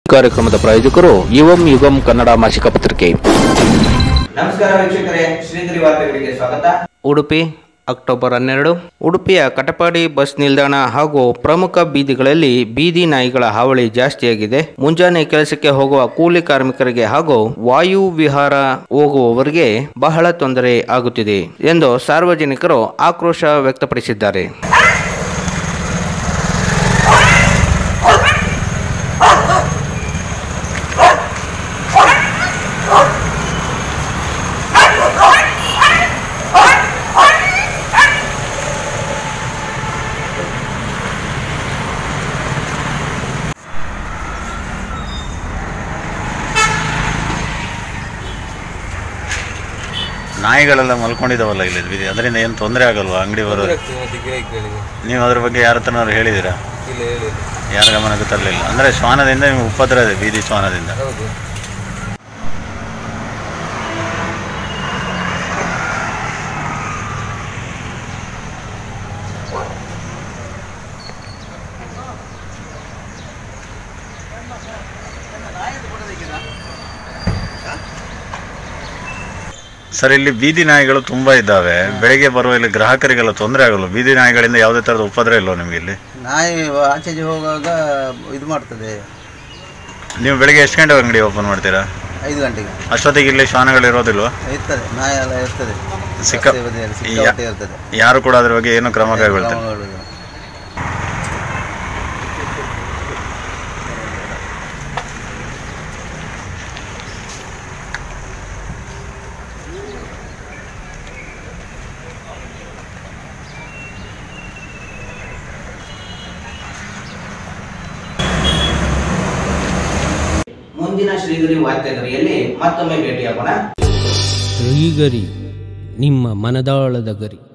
ಕಾರ್ಯಕ್ರಮದ ಪ್ರಾಯೋಜಕರು ಯುವಂ ಯುಗಂ ಕನ್ನಡ ಮಾಸಿಕ ಪತ್ರಿಕೆ ನಮಸ್ಕಾರ ವೀಕ್ಷಕರೇ ಶ್ರೀಗಿರಿ ವಾರ್ತೆಗಳಿಗೆ ಸ್ವಾಗತ ಉಡುಪಿ ಅಕ್ಟೋಬರ್ ಹನ್ನೆರಡು ಉಡುಪಿಯ ಕಟಪಾಡಿ ಬಸ್ ನಿಲ್ದಾಣ ಹಾಗೂ ಪ್ರಮುಖ ಬೀದಿಗಳಲ್ಲಿ ಬೀದಿ ನಾಯಿಗಳ ಹಾವಳಿ ಜಾಸ್ತಿಯಾಗಿದೆ ಮುಂಜಾನೆ ಕೆಲಸಕ್ಕೆ ಹೋಗುವ ಕೂಲಿ ಕಾರ್ಮಿಕರಿಗೆ ಹಾಗೂ ವಾಯು ವಿಹಾರ ಹೋಗುವವರಿಗೆ ಬಹಳ ತೊಂದರೆ ಆಗುತ್ತಿದೆ ಎಂದು ಸಾರ್ವಜನಿಕರು ಆಕ್ರೋಶ ವ್ಯಕ್ತಪಡಿಸಿದ್ದಾರೆ ನಾಯಿಗಳೆಲ್ಲ ಮಲ್ಕೊಂಡಿದ್ದಾವಲ್ಲ ಇಲ್ಲಿ ಬೀದಿ ಅದರಿಂದ ಏನು ತೊಂದರೆ ಆಗಲ್ವಾ ಅಂಗಡಿ ಬರೋದು ನೀವು ಅದ್ರ ಬಗ್ಗೆ ಯಾರ ಹತ್ರನಾದ್ರು ಹೇಳಿದ್ದೀರಾ ಯಾರ ಗಮನಕ್ಕೆ ತರಲಿಲ್ಲ ಅಂದರೆ ಶ್ವಾನದಿಂದ ನಿಮ್ಗೆ ಉಪದ್ರ ಇದೆ ಬೀದಿ ಶ್ವಾನದಿಂದ ಸರ್ ಇಲ್ಲಿ ಬೀದಿ ನಾಯಿಗಳು ತುಂಬಾ ಇದ್ದಾವೆ ಬೆಳಿಗ್ಗೆ ಬರುವ ಇಲ್ಲಿ ಗ್ರಾಹಕರಿಗೆಲ್ಲ ತೊಂದರೆ ಆಗಲ್ಲ ಬೀದಿ ನಾಯಿಗಳಿಂದ ಯಾವುದೇ ಥರದ ಉಪದ್ರ ಇಲ್ವಾ ನಿಮಗೆ ಇಲ್ಲಿ ನಾಯಿ ಆಚೆಗೆ ಹೋಗುವಾಗ ಇದು ಮಾಡ್ತದೆ ನೀವು ಬೆಳಿಗ್ಗೆ ಎಷ್ಟು ಗಂಟೆ ಅಂಗಡಿ ಓಪನ್ ಮಾಡ್ತೀರಾ ಐದು ಗಂಟೆಗೆ ಅಷ್ಟೊತ್ತಿಗೆ ಇಲ್ಲಿ ಶ್ವಾನಗಳು ಇರೋದಿಲ್ವಾ ಇರ್ತದೆ ನಾಯಿ ಎಲ್ಲ ಇರ್ತದೆ ಸಿಕ್ಕ ರಸ್ತೆ ಬದಿಯಲ್ಲಿ ಸಿಕ್ಕಾಪಟ್ಟೆ ಇರ್ತದೆ ಯಾರು ಕೂಡ ಅದ್ರ ಬಗ್ಗೆ ಏನು ಕ್ರಮ ಕೈಗೊಳ್ತಾರೆ ಕ್ರಮಗಳು. ಮುಂದಿನ ಶ್ರೀಗಿರಿ ವಾರ್ತೆಗರಿಯಲ್ಲಿ ಮತ್ತೊಮ್ಮೆ ಭೇಟಿಯಾಗೋಣ ಶ್ರೀಗರಿ ನಿಮ್ಮ ಮನದಾಳದ ಗರಿ